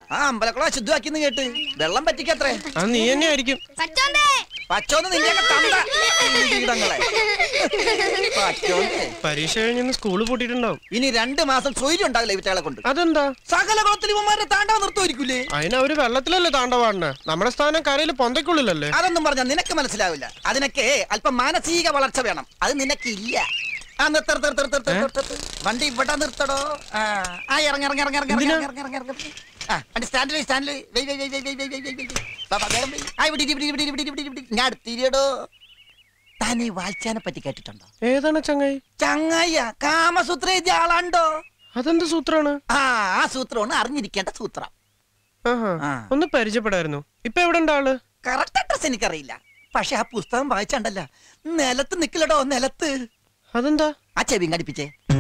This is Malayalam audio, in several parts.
ആ അമ്പലക്കുളം അശുദ്ധമാക്കിന്ന് കേട്ട് വെള്ളം പറ്റിക്കത്രേ അത് നീ തന്നെ ആയിരിക്കും പച്ചോന്ന് നിന്റെയൊക്കെ തന്ത ഈ കീടങ്ങളെ പച്ചോന്ന് പരീക്ഷ കഴിഞ്ഞ് സ്കൂള് പൂട്ടിയിട്ടുണ്ടാവും ഇനി രണ്ട് മാസം സ്വൈര്യം ഉണ്ടാവില്ല ഇവറ്റകളെ കൊണ്ട് അതെന്താ സകല കുളത്തിൽ ഇവന്മാരെ താണ്ടാവ് നിർത്തുമായിരിക്കൂലേ അതിന് അവര് വെള്ളത്തിലല്ലേ താണ്ടവാടിന് നമ്മുടെ സ്ഥാനം കരയിൽ പൊന്തയ്ക്കുള്ളിലല്ലേ അതൊന്നും പറഞ്ഞാൽ നിനക്ക് മനസ്സിലാവില്ല അതിനൊക്കെ അല്പം മാനസിക വളർച്ച വേണം അത് നിനക്കില്ല ആ നിർത്ത നിർത്ത നിർത്ത നിർത്ത നിർത്ത നിർത്ത. വണ്ടി ഇവിടെ നിർത്തടോ ആ ആ ഇറങ്ങി ഇറങ്ങി ഇറങ്ങി ഇറങ്ങി ഇറങ്ങി ഇറങ്ങി ഇറങ്ങി ഇറങ്ങി ആ വണ്ടി സ്റ്റാൻഡിൽ സ്റ്റാൻഡിൽ വെയ് വെയ് വെയ് വെയ് വെയ് വെയ് വെയ് വെയ് വെയ് ബാ, ബാ, വേഗം വെയ്. ആ ഇവിടെ ഇരി, ഇവിടെ ഇരി, ഇവിടെ ഇരി, ഇവിടെ ഇരി, ഇവിടെ ഇരി, ഇവിടെ ഇരി. ഞാൻ അടുത്തിരിയടോ താൻ ഈ വാൽച്ചാനെ പറ്റി കേട്ടിട്ടുണ്ടോ ഏതാണ് ചങ്ങായി ചങ്ങായ കാമസൂത്ര എഴുതിയ ആളാണ്ടോ അതെന്ത് സൂത്രാണ് ആ ആ സൂത്രമാണ് അറിഞ്ഞിരിക്കേണ്ട സൂത്രം ആഹാ ആ. ഒന്ന് പരിചയപ്പെടായിരുന്നു ഇപ്പൊ എവിടെ ഉണ്ട് ആള് കറക്റ്റ് അഡ്രസ് എനിക്കറിയില്ല പക്ഷെ ആ പുസ്തകം വായിച്ചാണ്ടല്ല നിലത്ത് നിക്കില്ലടോ നിലത്ത് അതെന്താ ആ ചെവിയും കടിപ്പിച്ചേ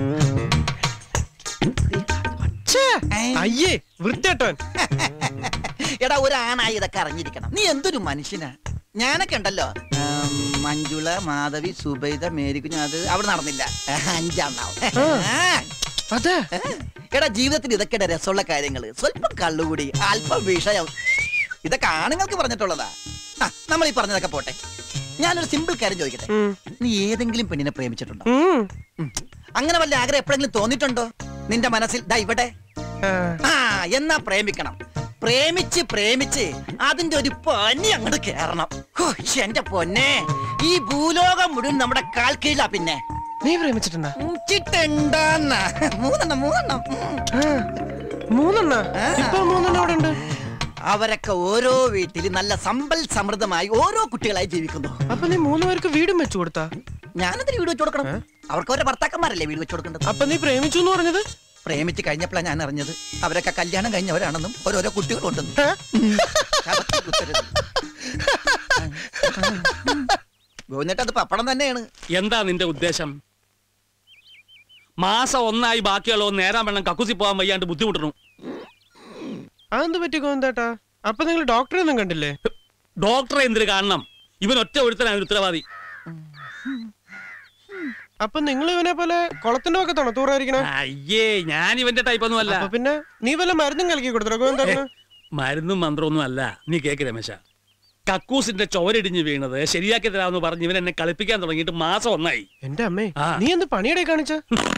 ഛേ, ഏയ്. അയ്യേ വൃത്തിയട്ടോൻ എടാ ഒരാണായി ഇതൊക്കെ അറിഞ്ഞിരിക്കണം നീ എന്തൊരു മനുഷ്യനാ ഞാനൊക്കെ ഉണ്ടല്ലോ ആം, മഞ്ജുള മാധവി സുബൈദ മേരിക്കുഞ്ഞ് അത് അവിടെ നടന്നില്ല അഞ്ചാണ്ടാവും അതെ എടാ ജീവിതത്തിൽ ഇതൊക്കെ രസമുള്ള കാര്യങ്ങള് സ്വല്പം കള്ളുകൂടി അല്പം വിഷയം ഇതൊക്കെ ആണുങ്ങൾക്ക് പറഞ്ഞിട്ടുള്ളതാ ആ നമ്മൾ ഈ പറഞ്ഞതൊക്കെ പോട്ടെ ഞാനൊരു സിമ്പിൾ കാര്യം ചോദിക്കട്ടെ ഉം. നീ ഏതെങ്കിലും പെണ്ണിനെ പ്രേമിച്ചിട്ടുണ്ടോ ഉം. ഉം. അങ്ങനെ വല്ല ആഗ്രഹം എപ്പോഴെങ്കിലും തോന്നിയിട്ടുണ്ടോ നിന്റെ മനസ്സിൽ ദാ ഇവിടെ ആ, ആ എന്നാ പ്രേമിക്കണം പ്രേമിച്ച് പ്രേമിച്ച് അതിന്റെ ഒരു പനി അങ്ങോട്ട് കേറണം ഹോ, എന്റെ പൊന്നെ ഈ ഭൂലോകം മുഴുവൻ നമ്മുടെ കാൽ കീഴിലാ പിന്നെ നീ പ്രേമിച്ചിട്ടുണ്ടാ ഉച്ചിട്ടുണ്ടാന്ന മൂന്നെണ്ണം മൂന്നെണ്ണം ഉം. ആ, മൂന്നെണ്ണ ആ. ഇപ്പൊ മൂന്നെണ്ണം അവിടെ ഉണ്ട് അവരൊക്കെ ഓരോ വീട്ടിൽ നല്ല സമ്പൽ സമൃദ്ധമായി ഓരോ കുട്ടികളായി ജീവിക്കുന്നു അപ്പൊ നീ മൂന്ന് പേർക്ക് വീടും വെച്ചു കൊടുത്താ ഞാനെന്തിന് വീട് വെച്ചു കൊടുക്കണം അവർക്ക് ഓരോ ഭർത്താക്കന്മാരല്ലേ വീട് വെച്ചു കൊടുക്കേണ്ടത് അപ്പൊ നീ പ്രേമിച്ചു എന്ന് പറഞ്ഞത് പ്രേമിച്ച് കഴിഞ്ഞപ്പോഴാണ് ഞാൻ അറിഞ്ഞത് അവരൊക്കെ കല്യാണം കഴിഞ്ഞവരാണെന്നും ഓരോരോ കുട്ടികളുണ്ടെന്നും ഏ? കടത്തി കുത്തരുത്. ഗോവിന്ദേട്ടാ അത് പപ്പടം തന്നെയാണ് എന്താ നിന്റെ ഉദ്ദേശം മാസം ഒന്നായി ബാക്കിയുള്ളവ നേരാൻ വേണം കക്കുസി പോകാൻ വയ്യാണ്ട് ബുദ്ധിമുട്ടണു അതെന്ത് പറ്റി കോന്തേട്ടാ അപ്പൊ നിങ്ങൾ ഡോക്ടറെ ഒന്നും കണ്ടില്ലേ ഡോക്ടറെ എന്തിനു കാണണം ഇവൻ ഒറ്റ ഒരുത്തനാണ് ഉത്തരവാദി അപ്പൊ നിങ്ങൾ ഇവനെ പോലെ കുളത്തിന്റെ പക്കത്താണോ തൂറായിരിക്കണേ അയ്യേ ഞാൻ ഇവന്റെ ടൈപ്പ് ഒന്നും അല്ല അപ്പൊ പിന്നെ നീ വല്ല മരുന്നും കലക്കി കൊടുത്തോ കോന്തേട്ടന് മരുന്നും മന്ത്രമൊന്നും അല്ല നീ കേക്ക് രമേശ കക്കൂസിന്റെ ചോരടിഞ്ഞ് വീണത് ശരിയാക്കി തരാമെന്ന് പറഞ്ഞ് ഇവൻ എന്നെ കളിപ്പിക്കാൻ തുടങ്ങിയിട്ട് മാസം ഒന്നായി എന്റെ അമ്മേ ആ. നീ എന്ത് പണിയുടെ കാണിച്ച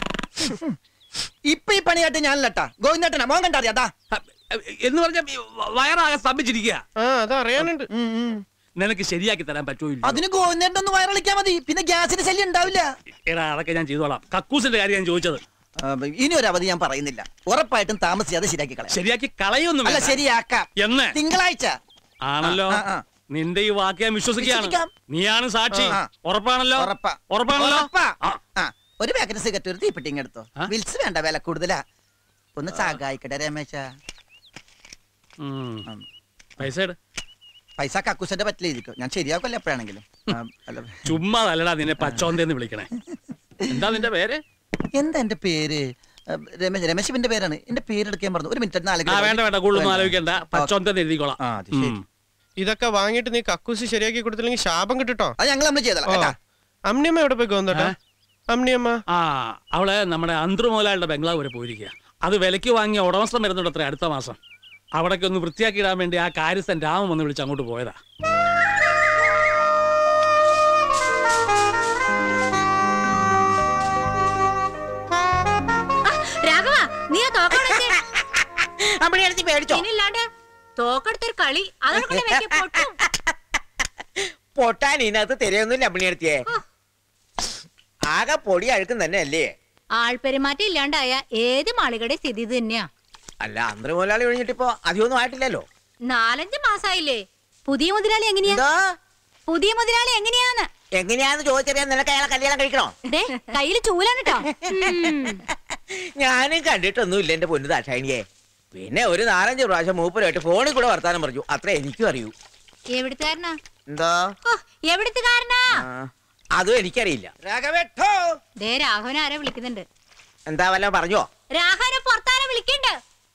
ഇപ്പൊ ഈ പണിയായിട്ട് ഞാനല്ലട്ടാ ഗോവിന്ദേട്ടനാ മോൻ കണ്ടറിയാട്ടാ അ, എന്ന് പറഞ്ഞ വയറാകെ സ്തംഭിച്ചിരിക്കുക ആ അത് അറിയാനുണ്ട് നിനക്ക് ശരിയാക്കി തരാൻ പറ്റുമോ ഇല്ലയോ? അതിന് ഗോവിന്ദേട്ടൻ ഒന്ന് വയറിളിക്കാ മതി പിന്നെ ഗ്യാസിന് ശല്യം ഉണ്ടാവില്ല എടാ അതൊക്കെ ഞാൻ ചെയ്തോളാം കക്കൂസിന്റെ കാര്യം ഞാൻ ചോദിച്ചത് ആ, ഇനി ഒരു അവധി ഞാൻ പറയുന്നില്ല ഉറപ്പായിട്ടും താമസിയാതെ ശരിയാക്കി കളയാം ശരിയാക്കി കളയൊന്നും അല്ല വേണ്ട. ശരിയാക്കാം എന്ന് തിങ്കളാഴ്ച ആണല്ലോ ആ, ആ, ആ. നിന്റെ ഈ വാക്ക് ഞാൻ വിശ്വസിക്കുകയാണ് വിശ്വസിക്കാം. നീയാണ് സാക്ഷി ആ. ഉറപ്പാണല്ലോ ഉറപ്പാ ഉറപ്പാണല്ലോ ഉറപ്പാ. ആ. ആ, ഒരു പാക്കറ്റ് സിഗരറ്റ് ഒരു തീപ്പെട്ടിങ് എടുത്തോ ആ? വിൽസ് വേണ്ട വില കൂടുതലാ ഒന്ന് സഹായിക്കട്ടെ രമേശ ഉം. ഉം. പൈസ ഇട്. പൈസ കക്കൂസന്റെ പറ്റിലിരിക്കും ഞാൻ ശരിയാക്കല്ലേ എപ്പോഴാണെങ്കിലും ആ, അല്ല. ചുമ്മാ അല്ലടാ നിന്നെ പച്ചോന്തേന്ന് വിളിക്കണേ എന്താ നിന്റെ പേര് എന്താ എന്റെ പേര് ആ, രമേശ് രമേശിന്റെ പേരാണ് എന്റെ പേരെടുക്കാൻ പറഞ്ഞു ഒരു മിനിറ്റ് നാല് ആ വേണ്ട വേണ്ട കൂടുതലൊന്നും ആലോചിക്കണ്ട പച്ചോന്തേന്ന് എഴുതിക്കോളാം ആ, അത് ശരി. ഉം. ഇതൊക്കെ വാങ്ങിയിട്ട് നീ കക്കൂസ് ശരിയാക്കി കൊടുത്തില്ലെങ്കിൽ ശാപം കിട്ടോ അത് ഞങ്ങൾ നമ്മൾ ചെയ്തോളാം കേട്ടാ അമ്നിയമ്മ എവിടെ പോയി കോന്തേട്ടാ ഏ? അമ്നിയമ്മ ആ അവള് നമ്മുടെ അന്തർമൂലാളുടെ ബംഗ്ലാവ് വരെ പോയിരിക്കുക അത് വിലക്ക് വാങ്ങിയ ഉടമസ്ഥൻ വരുന്നുണ്ട് അത്ര അടുത്ത മാസം അവിടേക്ക് ഒന്ന് വൃത്തിയാക്കി ഇടാൻ വേണ്ടി ആ കാര്യസ്ഥൻ രാമൻ വന്ന് വിളിച്ച് അങ്ങോട്ട് പോയതാ രാഘവ നീ ആ തോക്കടച്ച് അമ്മണിയടുത്ത് പേടിച്ചോ ഇനില്ലാണ്ട് തോക്കെടുത്തൊരു കളി അതോടെ വെക്ക് പൊട്ടും പൊട്ടാൻ ഇതിനകത്ത് തിരയൊന്നുമില്ല അമ്മണിയടുത്തിയെ ആകെ പൊടി അഴുക്കും തന്നെ അല്ലേ ആൾപെരുമാറ്റം ഇല്ലാണ്ടായ ഏത് മാളികയുടെ സ്ഥിതി ഇത് തന്നെയാ അല്ല അന്തര മുതലാളി ഒഴിഞ്ഞിട്ടിപ്പോ അധികമൊന്നും ആയിട്ടില്ലല്ലോ നാലഞ്ച് മാസായില്ലേ പുതിയ മുതലാളി എങ്ങനെയാ എന്തോ പുതിയ മുതലാളി എങ്ങനെയാന്ന് എങ്ങനെയാന്ന് ചോദിച്ചറിയാൻ നിനക്ക് അയാളെ കല്യാണം കഴിക്കണോ ദേ കയ്യില് ചൂലാണ് കേട്ടോ ഞാനും കണ്ടിട്ടൊന്നും ഇല്ല എന്റെ പൊന്നു ദാക്ഷായണിയെ പിന്നെ ഒരു നാലഞ്ച് പ്രാവശ്യം മൂപ്പരായിട്ട് ഫോണിൽ കൂടെ വർത്താനം പറഞ്ഞു അത്ര എനിക്കും അറിയൂ എവിടുത്തുകാരനാ എന്തോ ഓ എവിടുത്തുകാരനാ ആ, അതും എനിക്കറിയില്ല രാഘവേട്ടോ ദേ രാഘവൻ ആരെ വിളിക്കുന്നുണ്ട് എന്താ വല്ല പറഞ്ഞോ രാഘവനെ പുറത്താരെ വിളിക്കണ്ട്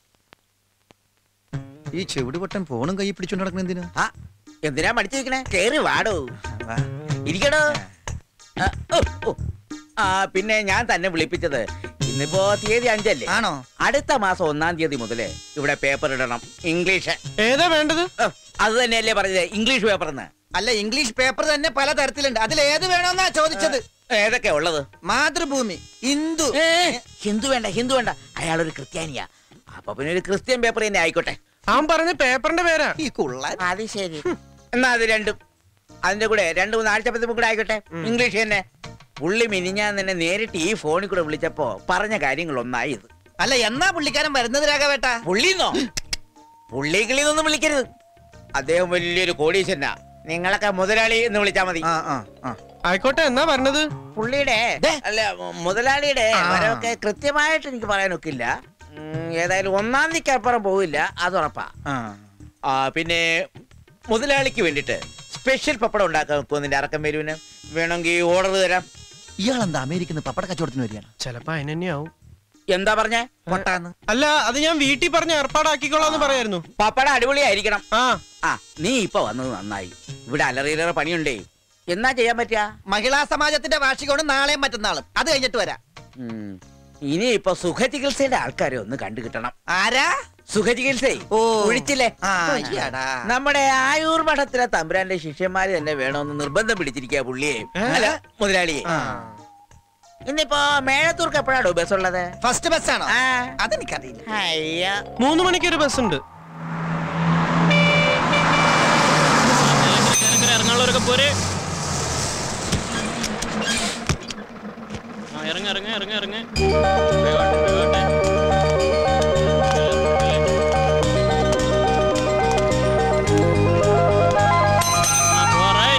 ഈ ചെവിടി പൊട്ടൻ ഫോണും കൈ പിടിച്ചോണ്ട് നടക്കുന്ന എന്തിനാ ആ എന്തിനാ മടിച്ചു നിൽക്കണേ കേറി വാടോ വാ. ഇരിക്കടോ ആ, ഓ, ഓ. ആ പിന്നെ ഞാൻ തന്നെ വിളിപ്പിച്ചത് ഇന്നിപ്പോ തീയതി അഞ്ചല്ലേ ആണോ അടുത്ത മാസം ഒന്നാം തീയതി മുതല് ഇവിടെ പേപ്പർ ഇടണം ഇംഗ്ലീഷ് ഏതാ വേണ്ടത് ഏ, അത് തന്നെയല്ലേ പറഞ്ഞത് ഇംഗ്ലീഷ് പേപ്പർ എന്ന് അല്ല ഇംഗ്ലീഷ് പേപ്പർ തന്നെ പല തരത്തിലുണ്ട് അതിൽ ഏത് വേണമെന്നാ ചോദിച്ചത് ഏതൊക്കെ ഉള്ളത് മാതൃഭൂമി ഹിന്ദു ഏ, ഹിന്ദു വേണ്ട ഹിന്ദു വേണ്ട അയാളൊരു ക്രിസ്ത്യാനിയാ അപ്പൊ പിന്നെ ഒരു ക്രിസ്ത്യൻ പേപ്പർ തന്നെ ആയിക്കോട്ടെ അവൻ പറഞ്ഞ പേപ്പറിന്റെ പേരാ ഈ കുള്ളൻ അത് ശരി എന്നാ അത് രണ്ടും അതിന്റെ കൂടെ രണ്ടു മൂന്ന് ആഴ്ചപ്പത്തും കൂടെ ആയിക്കോട്ടെ ഇംഗ്ലീഷ് തന്നെ പുള്ളി മിനിഞ്ഞാൻ തന്നെ നേരിട്ട് ഈ ഫോണിൽ കൂടെ വിളിച്ചപ്പോ പറഞ്ഞ കാര്യങ്ങൾ ഒന്നായി ഇത് അല്ല എന്നാ പുള്ളിക്കാരൻ വരുന്നത് രാഘവേട്ടാ പുള്ളിന്നോ പുള്ളി കിളിന്നൊന്നും വിളിക്കരുത് അദ്ദേഹം വലിയൊരു കോടീശ്വരനാ നിങ്ങളൊക്കെ മുതലാളി എന്ന് വിളിച്ചാ മതി ആ ആ ആ ആയിക്കോട്ടെ എന്നാ പറഞ്ഞത് പുള്ളിയുടെ ദേ. അല്ല മുതലാളിയുടെ ആ. വരവൊക്കെ കൃത്യമായിട്ട് എനിക്ക് പറയാനൊക്കില്ല ഉം, ഏതായാലും ഒന്നാം തീയതിക്ക് അപ്പുറം പോവില്ല അത് ഉറപ്പാ ആ ആ പിന്നെ മുതലാളിക്ക് വേണ്ടിട്ട് സ്പെഷ്യൽ പപ്പടം ഉണ്ടാക്കാൻ വെക്കുമോ നിന്റെ അറക്കം വരുവിന് വേണമെങ്കിൽ ഓർഡർ തരാം ഇയാളെന്താ അമേരിക്കന്ന് പപ്പട കച്ചവടത്തിന് വരികയാണ് ചെലപ്പോ അതിനെന്നെയാവും എന്താ പറഞ്ഞേ പൊട്ടാന്ന് അല്ല അത് ഞാൻ വീട്ടിൽ പറഞ്ഞ് ഏർപ്പാടാക്കിക്കോളാന്ന് പറയായിരുന്നു പപ്പടം അടിപൊളിയായിരിക്കണം ആ ആ നീ ഇപ്പൊ വന്നത് നന്നായി ഇവിടെ അലറിയിലേറെ പണിയുണ്ടേ എന്നാ ചെയ്യാൻ പറ്റുക മഹിളാ സമാജത്തിന്റെ വാർഷികമാണ് നാളെയും മറ്റന്നാളും അത് കഴിഞ്ഞിട്ട് വരാം ഉം. ഇനി ഇപ്പൊ സുഖചികിത്സയുടെ ആൾക്കാരെ ഒന്ന് കണ്ടു കിട്ടണം ആരാ സുഖചികിത്സ ഓ. ഒഴിച്ചില്ലേ ആ, അയ്യടാ. നമ്മുടെ ആയൂർ മഠത്തിലെ തമ്പുരാന്റെ ശിഷ്യന്മാര് തന്നെ വേണമെന്ന് നിർബന്ധം പിടിച്ചിരിക്കുക പുള്ളിയെ ഏ? അല്ല മുതലാളിയെ ആ. ഇന്നിപ്പോ മേഴത്തൂർക്ക് എപ്പോഴാണോ ബസ് ഉള്ളത് ഫസ്റ്റ് ബസ് ആണോ ആ. അതെനിക്കറിയില്ല അയ്യ മൂന്ന് മണിക്ക് ഒരു ബസ് ഉണ്ട് ഇറങ്ങാനുള്ളവരൊക്കെ പോരെ ആ ഇറങ്ങ ഇറങ്ങ ഇറങ്ങ ഇറങ്ങ വേഗോട്ടെ, വേഗോട്ടെ. ആ, പോവാ, right.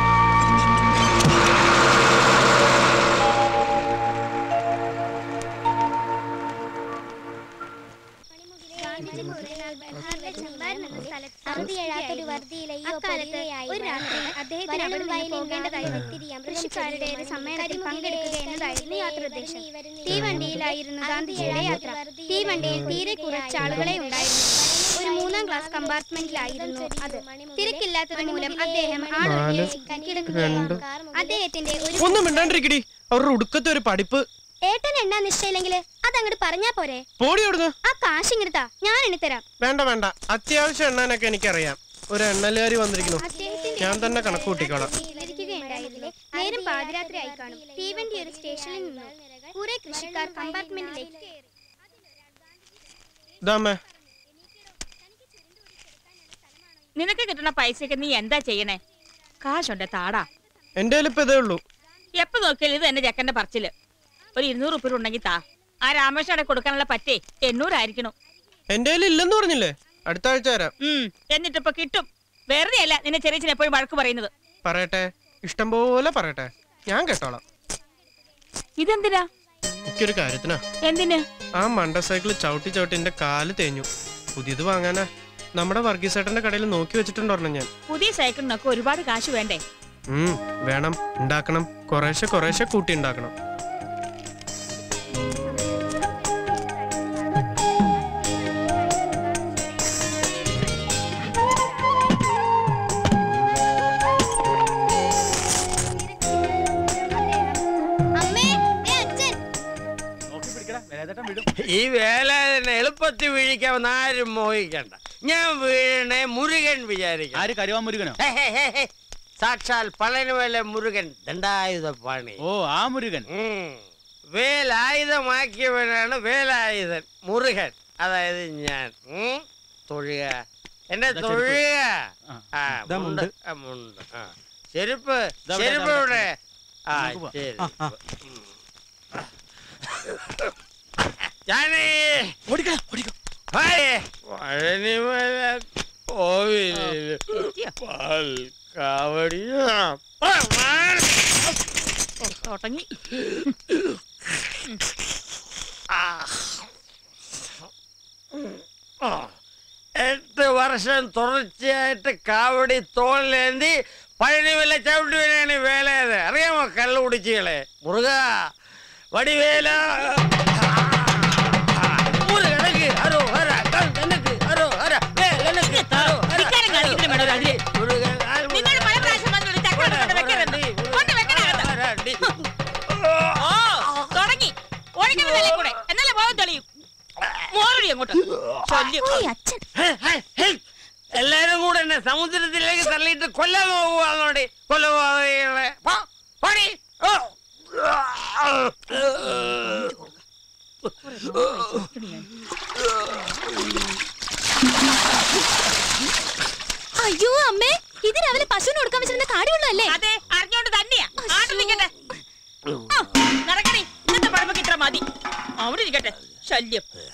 അക്കാലത്ത് ഒരു രാത്രി അദ്ദേഹത്തിന് അവിടെ നിന്ന് പോകേണ്ടതായി കൃഷിക്കാരുടെ ഒരു സമ്മേളനത്തിൽ പങ്കെടുക്കുക എന്നതായിരുന്നു യാത്രോദ്ദേശം തീവണ്ടിയിലായിരുന്നു ഗാന്ധിജിയുടെ യാത്ര തീവണ്ടിയിൽ തീരെ കുറച്ച് ആളുകളെ ഉണ്ടായിരുന്നു ഒരു മൂന്നാം ക്ലാസ് കമ്പാർട്ട്മെന്റിലായിരുന്നു അത് തിരക്കില്ലാത്തത് മൂലം അദ്ദേഹം ആളുകളെ കിടക്കുകയായിരുന്നു അദ്ദേഹത്തിന്റെ ഒരു ഒന്നും മിണ്ടാണ്ടിരിക്കടി അവരുടെ ഉടുക്കത്തെ ഒരു പഠിപ്പ് ഏട്ടൻ എണ്ണാ നിശ്ചയില്ലെങ്കിൽ അതങ്ങോട്ട് പറഞ്ഞാ പോരെ പോടി അവിടുന്ന് ആ കാശ് ഇങ്ങെടുത്താ ഞാൻ എണ്ണിത്തരാം വേണ്ട വേണ്ട അത്യാവശ്യം എണ്ണാനൊക്കെ എനിക്കറിയാം ഒരു എണ്ണലുകാരി വന്നിരിക്കുന്നു ഞാൻ തന്നെ കണക്ക് കൂട്ടിക്കോളാം സ്വീകരിക്കുകയുണ്ടായതിലെ നേരം പാതിരാത്രി ആയി കാണും തീവണ്ടി ഒരു സ്റ്റേഷനിൽ നിന്നു കുറെ കൃഷിക്കാർ കമ്പാർട്ട്മെന്റിലേക്ക് കയറി ഇതാമ്മേ നിനക്ക് കിട്ടുന്ന പൈസക്ക് നീ എന്താ ചെയ്യണേ കാശുണ്ട് താടാ എന്റെ കയ്യിൽ ഇപ്പൊ ഇതേ ഉള്ളൂ എപ്പോ നോക്കിയാലും ഇത് എന്റെ ചെക്കന്റെ പറച്ചില് ഒരു ഇരുന്നൂറ് ഉപ്പ ഉണ്ടെങ്കിൽ താ ആ രാമേശ്വരെ കൊടുക്കാനുള്ള പറ്റേ എണ്ണൂറായിരിക്കണം എന്റെ കയ്യിൽ ഇല്ലെന്ന് പറഞ്ഞില്ലേ അടുത്ത ആഴ്ച തരാം ഉം എന്നിട്ടിപ്പൊ കിട്ടും വെറുതെ അല്ല നിന്നെ ചെറിയ എപ്പോഴും വഴക്ക് പറയുന്നത് പറയട്ടെ ഇഷ്ടം പോലെ പറയട്ടെ ഞാൻ കേട്ടോളാം ഇതെന്തിനാ എനിക്കൊരു കാര്യത്തിനാ എന്തിന് ആ മണ്ട സൈക്കിൾ ചവിട്ടി ചവിട്ടി എന്റെ കാല് തേഞ്ഞു പുതിയത് വാങ്ങാനാ നമ്മുടെ വർഗീസേട്ടന്റെ കടയിൽ നോക്കി വെച്ചിട്ടുണ്ടോ ഞാൻ പുതിയ സൈക്കിളിനൊക്കെ ഒരുപാട് കാശ് വേണ്ടേ ഉം വേണം ഉണ്ടാക്കണം കുറേശ്ശെ കുറേശ്ശെ കൂട്ടി ഉണ്ടാക്കണം അമ്മേ ദേ അച്ഛൻ ഈ വേല തന്നെ എളുപ്പത്തിൽ വീഴിക്കാവുന്ന ആരും മോഹിക്കണ്ട ഞാൻ വീഴണേ മുരുകൻ വിചാരിക്കും ആര് കരുവാ മുരുകനോ ഹേ, ഹേ, ഹേ, ഹേ. സാക്ഷാൽ പളനുവേല മുരുകൻ ദണ്ഡായുധ പാണി ഓ ആ മുരുകൻ ഉം. വേലായുധമാക്കിയവനാണ് വേലായുധൻ മുരുകൻ അതായത് ഞാൻ ഉം. തൊഴുക എന്നെ ഇതാ തൊഴുക ആ. ആ ഇതാ മുണ്ട് മുണ്ട്. ആ, മുണ്ട് ആ ചെരുപ്പ് ഇതാ ഇവിടെ, ചെരുപ്പ് ഇതാ ഇവിടെ ആ നമുക്ക് പോവാം. ശരി ആ, ആ. ഉം. ഞാനേ ഹായ്. പഴനിമല കോവിലില് പാൽ കാവടിയാ തുടങ്ങി ആ. എട്ട് വർഷം തുടർച്ചയായിട്ട് കാവടി തോളിലേന്തി പഴനിമല ചവിട്ടി വരെയാണ് വേലയത് അറിയാമോ കള്ളു കുടിച്ചുകളെ മുറുക വടിവേല മുരുകനക്ക് ഹരോഹര, കണ്ണനക്ക് ഹരോഹര, വേലനക്ക് ഹരോഹര. ധിക്കാരം കാണിക്കുന്നതിന് വേണം ഒരു അടി. മുരുകൻ, ആ നിങ്ങൾ പല പ്രാവശ്യം വന്ന് ഒരു ചക്ക കൊണ്ട് വെക്കരുത്. കൊണ്ട് വെക്കണകത്ത്. ഹരോഹര, ഓ തുടങ്ങി ഒഴുകുന്ന നിലയിൽ കൂടെ എന്നല്ലേ എന്നെ സമുദ്രത്തിലേക്ക് തള്ളിയിട്ട് കൊല്ലാൻ നോക്കുവാന്നോടി കൊലപാതകളെ പോ, പോടി. ഓ. അയ്യോ അമ്മേ ഇത് രാവിലെ പശുവിന് കൊടുക്കാൻ വെച്ചിരുന്ന കാടിയുള്ളതല്ലേ അതെ അറിഞ്ഞോണ്ട് തന്നെയാ ആട്ട് നിൽക്കട്ടെ ആ, നടക്കടി ഇന്നത്തെ പഴമക്ക് ഇത്ര മതി അവിടെ ഇരിക്കട്ടെ ശല്യം